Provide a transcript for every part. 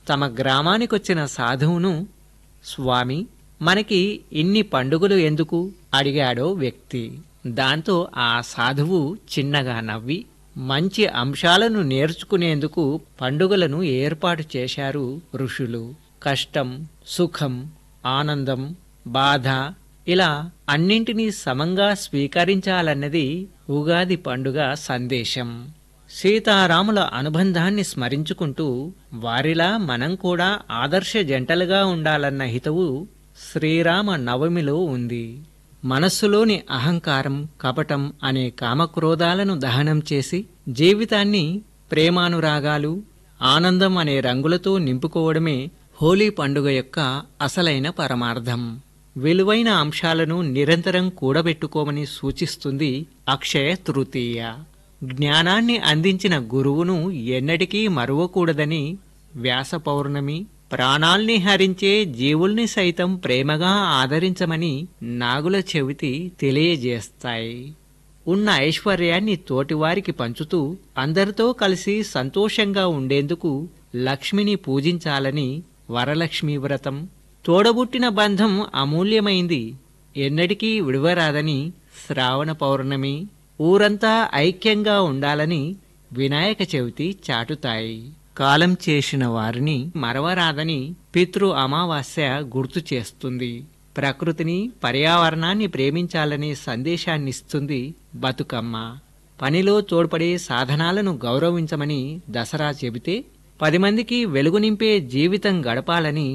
తమ గ్రామానికొచ్చిన సాధువును స్వామి మనకి ఇన్ని పండుగలు ఎందుకు అడిగాడో వ్యక్తి దాంతో ఆ సాధువు చిన్నగా నవ్వి మంచి అంశాలను నేర్చుకునేందుకు పండుగలను ఏర్పాటు చేశారు ఋషులు కష్టం సుఖం ఆనందం బాధ ఇలా అన్నింటినీ సమంగా స్వీకరించాలన్నది ఉగాది పండుగ సందేశం సీతారాముల అనుబంధాన్ని స్మరించుకుంటూ వారిలా మనం కూడా ఆదర్శ జంటలుగా ఉండాలన్న హితవు శ్రీరామ నవమిలో ఉంది మనస్సులోని అహంకారం కపటం అనే కామక్రోధాలను దహనం చేసి జీవితాన్ని ప్రేమానురాగాలు ఆనందం అనే రంగులతో నింపుకోవడమే హోలీ పండుగ యొక్క అసలైన పరమార్థం విలువైన అంశాలను నిరంతరం కూడబెట్టుకోమని సూచిస్తుంది అక్షయ తృతీయ జ్ఞానాన్ని అందించిన గురువును ఎన్నటికీ మరువకూడదని వ్యాస పౌర్ణమి ప్రాణాల్ని హరించే జీవుల్ని సైతం ప్రేమగా ఆదరించమని నాగుల చెవితి తెలియజేస్తాయి ఉన్న ఐశ్వర్యాన్ని తోటివారికి పంచుతూ అందరితో కలిసి సంతోషంగా ఉండేందుకు లక్ష్మిని పూజించాలని వరలక్ష్మీ వ్రతం తోడబుట్టిన బంధం అమూల్యమైంది ఎన్నటికీ విడవరాదని శ్రావణ పౌర్ణమి ఊరంతా ఐక్యంగా ఉండాలని వినాయక చవితి చాటుతాయి కాలం చేసిన వారిని మరవరాదని పితృ అమావాస్య గుర్తు చేస్తుంది ప్రకృతిని పర్యావరణాన్ని ప్రేమించాలనే సందేశాన్నిస్తుంది బతుకమ్మ పనిలో తోడ్పడే సాధనాలను గౌరవించమని దసరా చెబితే పది మందికి వెలుగు నింపే జీవితం గడపాలని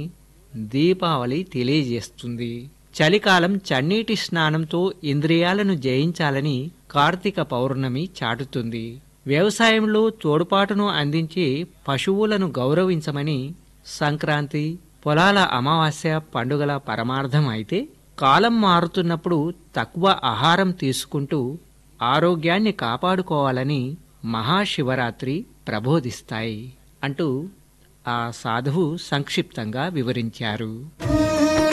దీపావళి తెలియజేస్తుంది చలికాలం చన్నీటి స్నానంతో ఇంద్రియాలను జయించాలని కార్తీక పౌర్ణమి చాటుతుంది వ్యవసాయంలో తోడ్పాటును అందించే పశువులను గౌరవించమని సంక్రాంతి పొలాల అమావాస్య పండుగల పరమార్థం అయితే కాలం మారుతున్నప్పుడు తక్కువ ఆహారం తీసుకుంటూ ఆరోగ్యాన్ని కాపాడుకోవాలని మహాశివరాత్రి ప్రబోధిస్తాయి అంటూ ఆ సాధువు సంక్షిప్తంగా వివరించారు